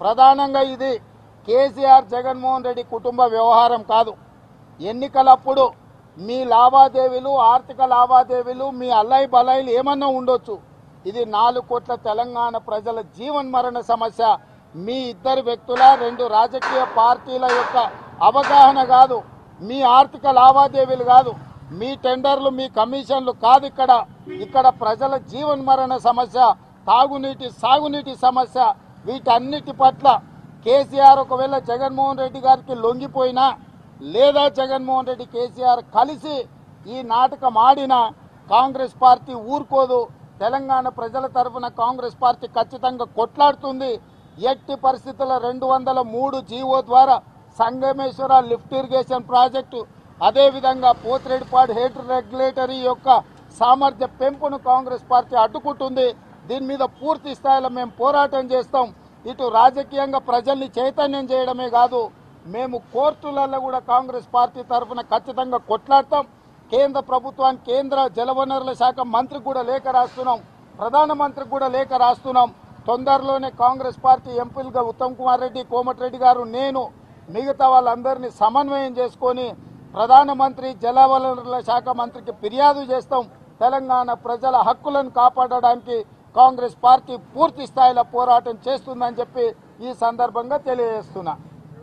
ప్రధానంగా ఇది కేసీఆర్ జగన్మోహన్ రెడ్డి కుటుంబ వ్యవహారం కాదు ఎన్నికలప్పుడు మీ లావాదేవీలు ఆర్థిక లావాదేవీలు మీ అల్లై బలైలు ఏమన్నా ఉండొచ్చు ఇది నాలుగు కోట్ల తెలంగాణ ప్రజల జీవన్ మరణ సమస్య మీ ఇద్దరు వ్యక్తుల రెండు రాజకీయ పార్టీల యొక్క అవగాహన కాదు మీ ఆర్థిక లావాదేవీలు కాదు మీ టెండర్లు మీ కమిషన్లు కాదు ఇక్కడ ఇక్కడ ప్రజల జీవన్ మరణ సమస్య తాగునీటి సాగునీటి సమస్య వీటన్నిటి పట్ల కేసీఆర్ ఒకవేళ జగన్మోహన్ రెడ్డి గారికి లొంగిపోయినా లేదా జగన్మోహన్ రెడ్డి కేసీఆర్ కలిసి ఈ నాటకం ఆడినా కాంగ్రెస్ పార్టీ ఊరుకోదు తెలంగాణ ప్రజల తరఫున కాంగ్రెస్ పార్టీ ఖచ్చితంగా కొట్లాడుతుంది ఎట్టి పరిస్థితుల్లో రెండు వందల మూడు జీవో ద్వారా సంగమేశ్వర లిఫ్ట్ ఇరిగేషన్ ప్రాజెక్టు అదేవిధంగా పోతిరెడ్డిపాడు హెడ్ రెగ్యులేటరీ యొక్క సామర్థ్య పెంపును కాంగ్రెస్ పార్టీ అడ్డుకుంటుంది దీని మీద పూర్తి స్థాయిలో మేము పోరాటం చేస్తాం ఇటు రాజకీయంగా ప్రజల్ని చైతన్యం చేయడమే కాదు మేము కోర్టులలో కూడా కాంగ్రెస్ పార్టీ తరఫున ఖచ్చితంగా కొట్లాడతాం కేంద్ర ప్రభుత్వానికి కేంద్ర జలవనరుల శాఖ మంత్రికి కూడా లేఖ రాస్తున్నాం ప్రధానమంత్రికి కూడా లేఖ రాస్తున్నాం తొందరలోనే కాంగ్రెస్ పార్టీ ఎంపీలుగా ఉత్తమ్ కుమార్ రెడ్డి కోమటిరెడ్డి గారు నేను మిగతా వాళ్ళందరినీ సమన్వయం చేసుకొని ప్రధానమంత్రి జలవనరుల శాఖ మంత్రికి ఫిర్యాదు చేస్తాం తెలంగాణ ప్రజల హక్కులను కాపాడడానికి కాంగ్రెస్ పార్టీ పూర్తి స్థాయిలో పోరాటం చేస్తుందని చెప్పి ఈ సందర్భంగా తెలియజేస్తున్నా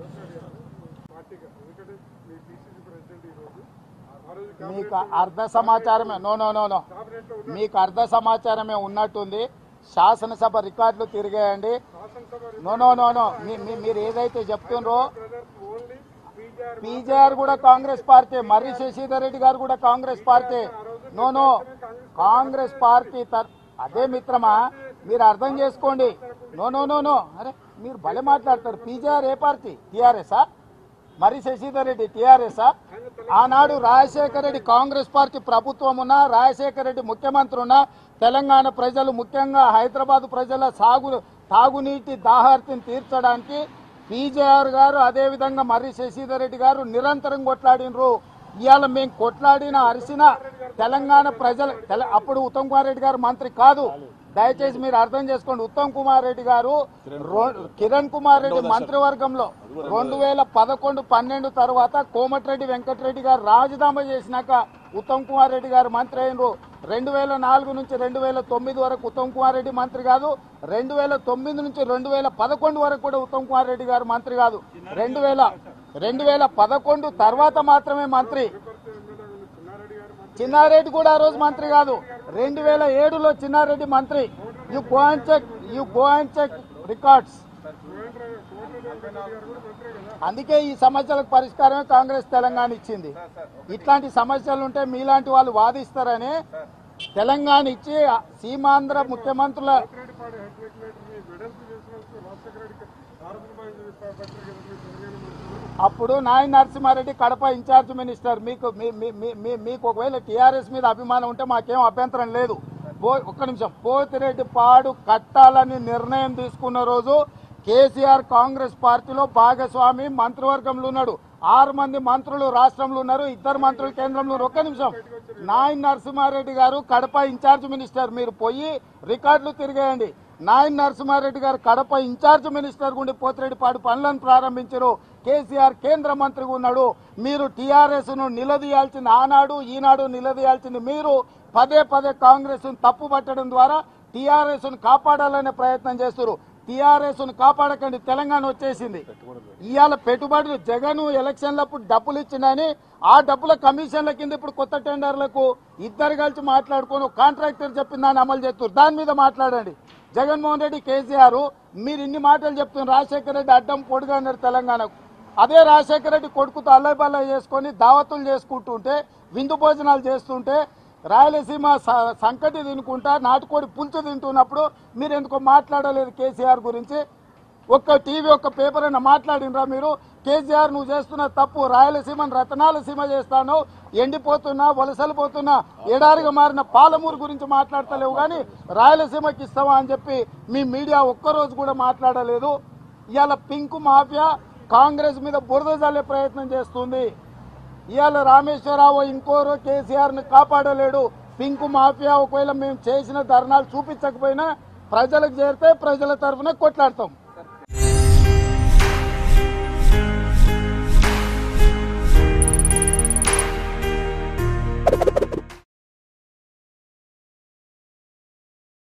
పార్టీగా ఎందుకంటే మీ పిసిసి ప్రెసిడెంట్ ఈ రోజు ఆ రోజు మీకు అర్ధ సమాచారమే no no no no cabinet లో ఉన్న మీకు అర్ధ సమాచారమే ఉన్నట్టుంది శాసనసభ రికార్డులు తిరిగేయండి శాసనసభ నో నో నో నో మీ- మీ- మీరు ఏదైతే చెప్తుండ్రో బ్రదర్స్ ఓన్లీ పీజీఆర్ పీజేఆర్ కూడా కాంగ్రెస్ పార్టీ మర్రి శశిధర్ రెడ్డి గారు కూడా Congress party no no Congress party తర్- అదే మిత్రమా మీరు అర్థం చేసుకోండి నో నో నో నో అరే మీరు భలే మాట్లాడతారు పీజేఆర్ ఏ పార్టీ టీఆర్ఎస్ఆ మరి శశిధర్ రెడ్డి టీఆర్ఎస్ ఆనాడు రాజశేఖర రెడ్డి కాంగ్రెస్ పార్టీ ప్రభుత్వం ఉన్నా రాజశేఖర రెడ్డి ముఖ్యమంత్రి ఉన్నా తెలంగాణ ప్రజలు ముఖ్యంగా హైదరాబాద్ ప్రజల సాగు తాగునీటి దాహార్తిని తీర్చడానికి పీజేఆర్ గారు అదేవిధంగా మర్రి శశిధర్ రెడ్డి గారు నిరంతరం కొట్లాడినరు ఇవాళ మేము కొట్లాడిన అరిసిన తెలంగాణ ప్రజల తెల- అప్పుడు ఉత్తమ్ కుమార్ రెడ్డి గారు మంత్రి కాదు దయచేసి మీరు అర్థం చేసుకోండి ఉత్తమ్ కుమార్ రెడ్డి గారు రో- కిరణ్ కుమార్ రెడ్డి మంత్రివర్గంలో రెండు వేల పదకొండు పన్నెండు తర్వాత కోమటిరెడ్డి వెంకటరెడ్డి గారు రాజీనామా చేసినాక ఉత్తమ్ కుమార్ రెడ్డి గారు మంత్రి అయినరు రెండు వేల నాలుగు నుంచి రెండు వేల తొమ్మిది వరకు ఉత్తమ్ కుమార్ రెడ్డి మంత్రి కాదు రెండు వేల తొమ్మిది నుంచి రెండు వేల పదకొండు వరకు కూడా ఉత్తమ్ కుమార్ రెడ్డి గారు మంత్రి కాదు రెండు వేల రెండు వేల పదకొండు తర్వాత మాత్రమే మంత్రి చిన్నారెడ్డి గారు మంత్రి చిన్నారెడ్డి కూడా ఆ రోజు మంత్రి కాదు రెండు వేల ఏడులో చిన్నారెడ్డి మంత్రి you go and check you go and check records Komatireddy Komatireddy గారు కూడా మంత్రే కదా అందుకే ఈ సమస్యలకు పరిష్కారమే కాంగ్రెస్ తెలంగాణ ఇచ్చింది ఇట్లాంటి సమస్యలు ఉంటే మీలాంటి వాళ్ళు వాదిస్తారని తెలంగాణ ఇచ్చి సీమాంధ్ర ముఖ్యమంత్రుల కోమటిరెడ్డిపాడు హెడ్ రెగ్యులేటర్ని వెడల్పు చేసినందుకు రాజశేఖర రెడ్డికి ఆరోగ్యమైన పెట్టారు కదా మీ తెలంగాణ మంత్రులు అప్పుడు నాయన నరసింహారెడ్డి కడప ఇన్ఛార్జ్ మినిస్టర్ మీకు మీ- మీ- మీ- మీ- మీకు ఒకవేళ టీఆర్ఎస్ మీద అభిమానం ఉంటే మాకేం అభ్యంతరం లేదు పో ఒక్క నిమిషం పోతిరెడ్డి పాడు కట్టాలని నిర్ణయం తీసుకున్న రోజు కేసీఆర్ కాంగ్రెస్ పార్టీలో భాగస్వామి మంత్రివర్గంలో ఉన్నాడు ఆరు మంది మంత్రులు రాష్ట్రంలో ఉన్నారు ఇద్దరు మంత్రులు కేంద్రంలో ఉన్నారు. ఒక్క నిమిషం నాయన్ నరసింహారెడ్డి గారు కడప ఇన్ఛార్జ్ మినిస్టర్ మీరు పోయి రికార్డులు తిరిగేయండి నాయన్ నరసింహారెడ్డి గారు కడప ఇన్ఛార్జ్ మినిస్టర్ గుండి పోతిరెడ్డిపాడు పనులను ప్రారంభించారు కేసీఆర్ కేంద్ర మంత్రిగా ఉన్నాడు మీరు టీఆర్ఎస్ ను నిలదీయాల్సింది ఆనాడు ఈనాడు నిలదీయాల్సింది మీరు పదే పదే కాంగ్రెస్ ను తప్పు పట్టడం ద్వారా టీఆర్ఎస్ ను కాపాడాలనే ప్రయత్నం చేస్తారు టీఆర్ఎస్ ను కాపాడకండి తెలంగాణ వచ్చేసింది ఇవాళ పెట్టుబడులు జగన్ ఎలక్షన్లప్పుడు డబ్బులు ఇచ్చిందని ఆ డబ్బుల కమిషన్ల కింద ఇప్పుడు కొత్త టెండర్లకు ఇద్దరు కలిసి మాట్లాడుకొని ఒక కాంట్రాక్టర్ చెప్పిన దాన్ని అమలు చేస్తారు దాని మీద మాట్లాడండి జగన్మోహన్ రెడ్డి కేసీఆర్ మీరు ఇన్ని మాటలు చెప్తున్నారు రాజశేఖర రెడ్డి అడ్డం పొడుగా అన్నారు తెలంగాణకు అదే రాజశేఖర రెడ్డి కొడుకుతో అల్లై బల్లై చేసుకొని దావతులు చేసుకుంటుంటే విందు భోజనాలు చేస్తుంటే రాయలసీమ స- సంకటి తినుకుంటా నాటుకోడి పులుసు తింటున్నప్పుడు మీరు ఎందుకో మాట్లాడలేదు కేసీఆర్ గురించి ఒక్క టీవీ ఒక్క పేపర్ అయినా మాట్లాడినరా మీరు కేసీఆర్ నువ్వు చేస్తున్న తప్పు రాయలసీమను రతనాల సీమ చేస్తాను ఎండిపోతున్నా వలసలు పోతున్నా ఎడారిగా మారిన పాలమూరు గురించి మాట్లాడతలేవు కానీ రాయలసీమకి ఇస్తావా అని చెప్పి మీ మీడియా ఒక్కరోజు కూడా మాట్లాడలేదు ఇవాళ పింక్ మాఫియా కాంగ్రెస్ మీద బురద జల్లే ప్రయత్నం చేస్తుంది ఇవాళ రామేశ్వరరావు ఇంకోరో కేసీఆర్ ని కాపాడలేడు పింక్ మాఫియా ఒకవేళ మేము చేసిన ధర్నాలు చూపించకపోయినా ప్రజలకు చేరితే ప్రజల తరఫున కొట్లాడతాం